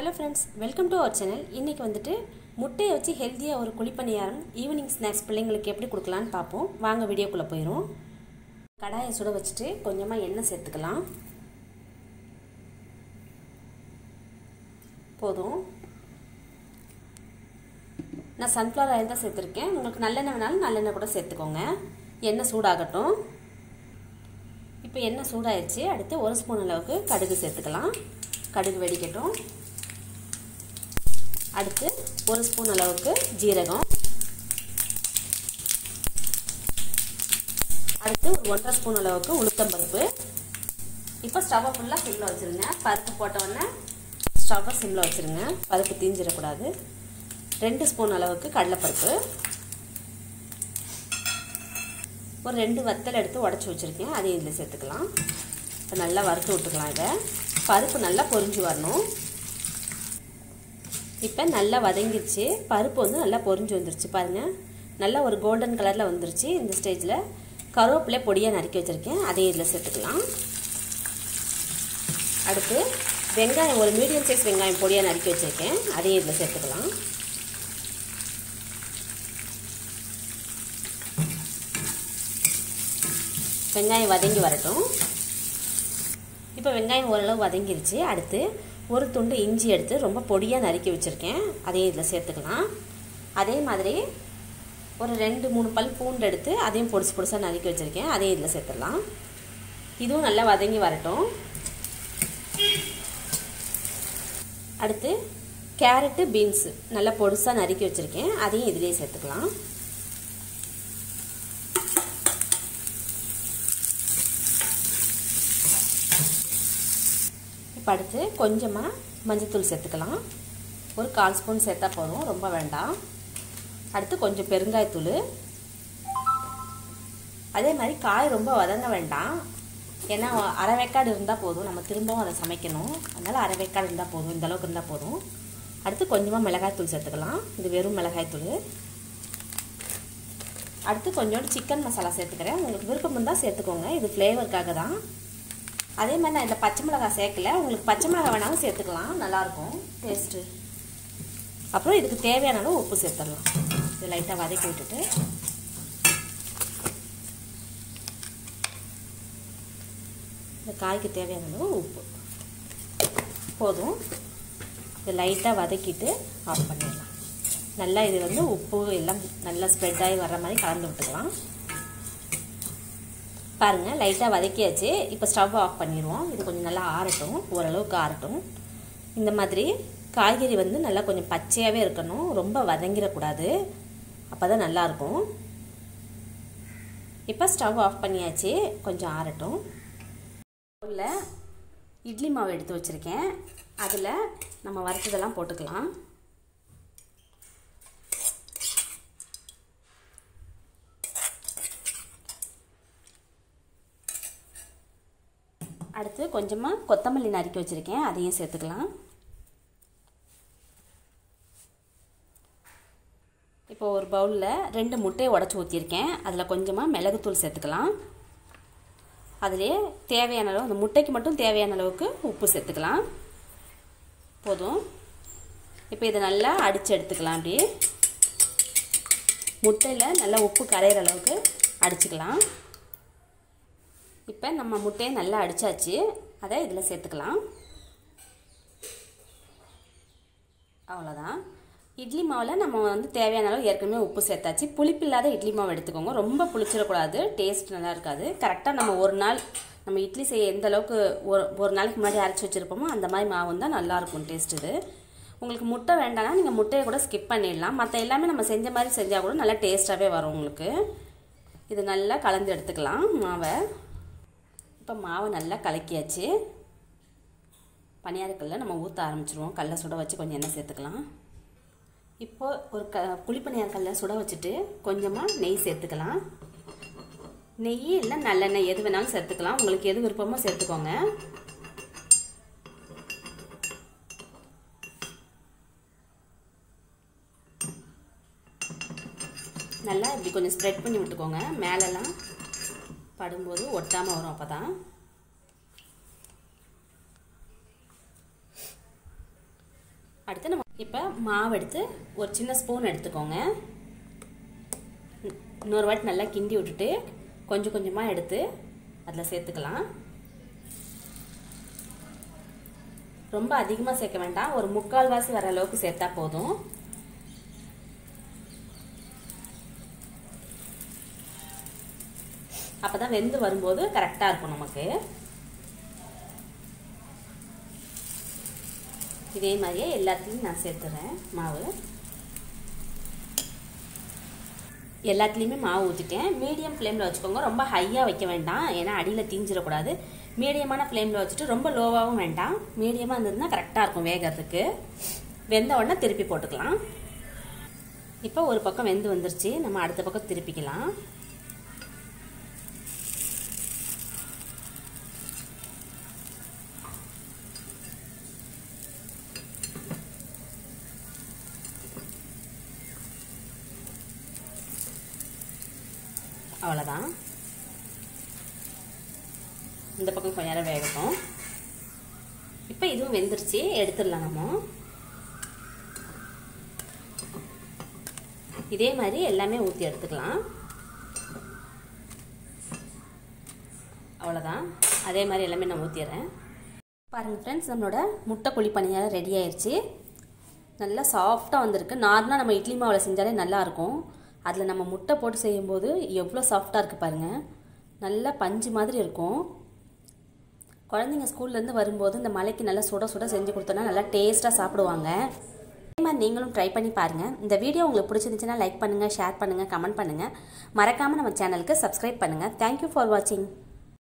hello friends welcome to our channel இன்றைக்கி வந்துட்டு முட்டையை வச்சு ஹெல்த்தியாக ஒரு குழிப்பணியாரம் ஈவினிங் ஸ்நாக்ஸ் பிள்ளைங்களுக்கு எப்படி கொடுக்கலான்னு பார்ப்போம் வாங்க வீடியோக்குள்ளே போயிடும் கடாயை சுட வச்சுட்டு கொஞ்சமாக எண்ணெய் சேர்த்துக்கலாம் போதும் நான் சன்ஃப்ளவர் ஆயில் தான் சேர்த்துருக்கேன் உங்களுக்கு நல்லெண்ணெய் வேணாலும் நல்லெண்ணெய் கூட சேர்த்துக்கோங்க எண்ணெய் சூடாகட்டும் இப்போ எண்ணெய் சூடாயிடுச்சு அடுத்து ஒரு ஸ்பூன் அளவுக்கு கடுகு சேர்த்துக்கலாம் கடுகு வெடிக்கட்டும் அடுத்து ஒரு ஸ்பூன் அளவுக்கு ஜீரகம் அடுத்து ஒரு ஒன்றரை ஸ்பூன் அளவுக்கு உளுத்தம்பருப்பு இப்போ ஸ்டவ்வை ஃபுல்லாக சிம்மில் வச்சுருங்க பருப்பு போட்டவுடனே ஸ்டவ்வை சிம்மில் வச்சுருங்க பருப்பு தீஞ்சிடக்கூடாது ரெண்டு ஸ்பூன் அளவுக்கு கடலைப்பருப்பு ஒரு ரெண்டு வத்தல் எடுத்து உடச்சி வச்சுருக்கேன் அதையும் இதில் சேர்த்துக்கலாம் இப்போ நல்லா வறுத்து விட்டுக்கலாம் இதை பருப்பு நல்லா பொரிஞ்சு வரணும் இப்போ நல்லா வதங்கிருச்சு பருப்பு வந்து நல்லா பொரிஞ்சு வந்துருச்சு பாருங்கள் நல்லா ஒரு கோல்டன் கலரில் வந்துருச்சு இந்த ஸ்டேஜில் கருவேப்பிலை பொடியாக நறுக்கி வச்சுருக்கேன் அதையும் இதில் சேர்த்துக்கலாம் அடுத்து வெங்காயம் ஒரு மீடியம் சைஸ் வெங்காயம் பொடியாக நறுக்கி வச்சுருக்கேன் அதையும் இதில் சேர்த்துக்கலாம் வெங்காயம் வதங்கி வரட்டும் இப்போ வெங்காயம் ஓரளவு வதங்கிருச்சு அடுத்து ஒரு துண்டு இஞ்சி எடுத்து ரொம்ப பொடியாக நறுக்கி வச்சுருக்கேன் அதையும் இதில் சேர்த்துக்கலாம் அதே மாதிரி ஒரு ரெண்டு மூணு பல் பூண்டு எடுத்து அதையும் பொடிசு பொடிசாக நறுக்கி வச்சுருக்கேன் அதையும் இதில் சேர்த்துடலாம் இதுவும் நல்லா வதங்கி வரட்டும் அடுத்து கேரட்டு பீன்ஸு நல்லா பொடிசாக நறுக்கி வச்சுருக்கேன் அதையும் இதிலே சேர்த்துக்கலாம் இப்போ அடுத்து கொஞ்சமாக மஞ்சத்தூள் சேர்த்துக்கலாம் ஒரு கால் ஸ்பூன் சேர்த்தா போதும் ரொம்ப வேண்டாம் அடுத்து கொஞ்சம் பெருங்காயத்தூள் அதே மாதிரி காய் ரொம்ப வதங்க வேண்டாம் ஏன்னா அரை வேக்காடு இருந்தால் போதும் நம்ம திரும்பவும் அதை சமைக்கணும் அதனால் அரை வேக்காடு இருந்தால் போதும் இந்த அளவுக்கு இருந்தால் போதும் அடுத்து கொஞ்சமாக மிளகாய்த்தூள் சேர்த்துக்கலாம் இது வெறும் மிளகாய்த்தூள் அடுத்து கொஞ்சோண்டு சிக்கன் மசாலா சேர்த்துக்கிறேன் உங்களுக்கு விருப்பம் இருந்தால் சேர்த்துக்கோங்க இது ஃப்ளேவருக்காக தான் அதே மாதிரி நான் இதில் பச்சை மிளகாய் சேர்க்கல உங்களுக்கு பச்சை மிளகாய் வேணாலும் சேர்த்துக்கலாம் நல்லாயிருக்கும் டேஸ்ட்டு அப்புறம் இதுக்கு தேவையான அளவு உப்பு சேர்த்துடலாம் இது லைட்டாக வதக்கி விட்டுட்டு இந்த காய்க்கு தேவையான அளவு உப்பு போதும் இது லைட்டாக வதக்கிட்டு ஆஃப் பண்ணிடலாம் நல்லா இது வந்து உப்பு எல்லாம் நல்லா ஸ்ப்ரெட் ஆகி வர்ற மாதிரி கலந்து விட்டுக்கலாம் பாருங்கள் லைட்டாக வதக்கியாச்சு இப்போ ஸ்டவ் ஆஃப் பண்ணிடுவோம் இது கொஞ்சம் நல்லா ஆறட்டும் ஓரளவுக்கு ஆறட்டும் இந்த மாதிரி காய்கறி வந்து நல்லா கொஞ்சம் பச்சையாகவே இருக்கணும் ரொம்ப வதங்கிடக்கூடாது அப்போ தான் நல்லாயிருக்கும் இப்போ ஸ்டவ் ஆஃப் பண்ணியாச்சு கொஞ்சம் ஆறட்டும் உள்ள இட்லி மாவு எடுத்து வச்சுருக்கேன் அதில் நம்ம வறுத்ததெல்லாம் போட்டுக்கலாம் அடுத்து கொஞ்சமாக கொத்தமல்லி நறுக்கி வச்சுருக்கேன் அதையும் சேர்த்துக்கலாம் இப்போ ஒரு பவுலில் ரெண்டு முட்டையை உடச்சி ஊற்றிருக்கேன் அதில் கொஞ்சமாக மிளகுத்தூள் சேர்த்துக்கலாம் அதிலே தேவையான அளவு அந்த முட்டைக்கு மட்டும் தேவையான அளவுக்கு உப்பு சேர்த்துக்கலாம் போதும் இப்போ இதை நல்லா அடித்து எடுத்துக்கலாம் அப்படி முட்டையில் நல்லா உப்பு கரையிற அளவுக்கு அடிச்சுக்கலாம் இப்போ நம்ம முட்டையை நல்லா அடித்தாச்சு அதை இதில் சேர்த்துக்கலாம் அவ்வளோதான் இட்லி மாவில் நம்ம வந்து தேவையான அளவு ஏற்கனவே உப்பு சேர்த்தாச்சு புளிப்பு இல்லாத இட்லி மாவு எடுத்துக்கோங்க ரொம்ப புளிச்சிடக்கூடாது டேஸ்ட் நல்லா இருக்காது கரெக்டாக நம்ம ஒரு நாள் நம்ம இட்லி செய்ய எந்த அளவுக்கு ஒரு ஒரு நாளைக்கு முன்னாடி அரைச்சி வச்சுருப்போமோ அந்த மாதிரி மாவு தான் நல்லாயிருக்கும் டேஸ்ட் இது உங்களுக்கு முட்டை வேண்டாம்னா நீங்கள் முட்டையை கூட ஸ்கிப் பண்ணிடலாம் மற்ற எல்லாமே நம்ம செஞ்ச மாதிரி செஞ்சால் கூட நல்லா டேஸ்ட்டாகவே வரும் உங்களுக்கு இது நல்லா கலந்து எடுத்துக்கலாம் மாவை இப்போ மாவை நல்லா கலக்கியாச்சு பனியாரக்கல்ல நம்ம ஊற்ற ஆரம்பிச்சிருவோம் கல்லை சுட வச்சு கொஞ்சம் எண்ணெய் சேர்த்துக்கலாம் இப்போ ஒரு க குழிப்பணியார் கல்லை சுட வச்சுட்டு கொஞ்சமாக நெய் சேர்த்துக்கலாம் நெய் இல்லை நல்லெண்ணெய் எது வேணாலும் சேர்த்துக்கலாம் உங்களுக்கு எது விருப்பமோ சேர்த்துக்கோங்க நல்லா இப்படி கொஞ்சம் ஸ்ப்ரெட் பண்ணி விட்டுக்கோங்க மேலெல்லாம் படும்போது ஒட்டாமல் வரும் அப்போ தான் அடுத்து நம்ம இப்போ மாவு எடுத்து ஒரு சின்ன ஸ்பூன் எடுத்துக்கோங்க இன்னொரு வாட்டி நல்லா கிண்டி விட்டுட்டு கொஞ்சம் கொஞ்சமாக எடுத்து அதில் சேர்த்துக்கலாம் ரொம்ப அதிகமாக சேர்க்க வேண்டாம் ஒரு முக்கால்வாசி வர அளவுக்கு சேர்த்தா போதும் அப்போ தான் வெந்து வரும்போது கரெக்டாக இருக்கும் நமக்கு இதே மாதிரியே எல்லாத்துலேயும் நான் சேர்த்துறேன் மாவு எல்லாத்துலேயுமே மாவு ஊற்றிட்டேன் மீடியம் ஃப்ளேமில் வச்சுக்கோங்க ரொம்ப ஹையாக வைக்க வேண்டாம் ஏன்னா அடியில் தீஞ்சிடக்கூடாது மீடியமான ஃப்ளேமில் வச்சுட்டு ரொம்ப லோவாகவும் வேண்டாம் மீடியமாக இருந்ததுன்னா கரெக்டாக இருக்கும் வேகிறதுக்கு வெந்த உடனே திருப்பி போட்டுக்கலாம் இப்போ ஒரு பக்கம் வெந்து வந்துருச்சு நம்ம அடுத்த பக்கம் திருப்பிக்கலாம் அவ்வளோதான் இந்த பக்கம் கொஞ்ச நேரம் வேகட்டும் இப்போ இதுவும் வெந்துருச்சு எடுத்துடலாம் நம்ம இதே மாதிரி எல்லாமே ஊற்றி எடுத்துக்கலாம் அவ்வளோதான் அதே மாதிரி எல்லாமே நான் ஊற்றிடுறேன் பாருங்கள் ஃப்ரெண்ட்ஸ் நம்மளோட முட்டை குழி பணியாரம் ரெடி ஆயிடுச்சு நல்லா சாஃப்டாக வந்திருக்கு நார்மலாக நம்ம இட்லி மாவில் செஞ்சாலே நல்லாயிருக்கும் அதில் நம்ம முட்டை போட்டு செய்யும்போது எவ்வளோ சாஃப்டாக இருக்குது பாருங்கள் நல்லா பஞ்சு மாதிரி இருக்கும் குழந்தைங்க ஸ்கூல்லேருந்து வரும்போது இந்த மலைக்கு நல்லா சுட சுட செஞ்சு கொடுத்தோன்னா நல்லா டேஸ்ட்டாக சாப்பிடுவாங்க அதே மாதிரி நீங்களும் ட்ரை பண்ணி பாருங்கள் இந்த வீடியோ உங்களுக்கு பிடிச்சிருந்துச்சுன்னா லைக் பண்ணுங்கள் ஷேர் பண்ணுங்கள் கமெண்ட் பண்ணுங்கள் மறக்காமல் நம்ம சேனலுக்கு சப்ஸ்கிரைப் பண்ணுங்கள் தேங்க்யூ ஃபார் வாட்சிங்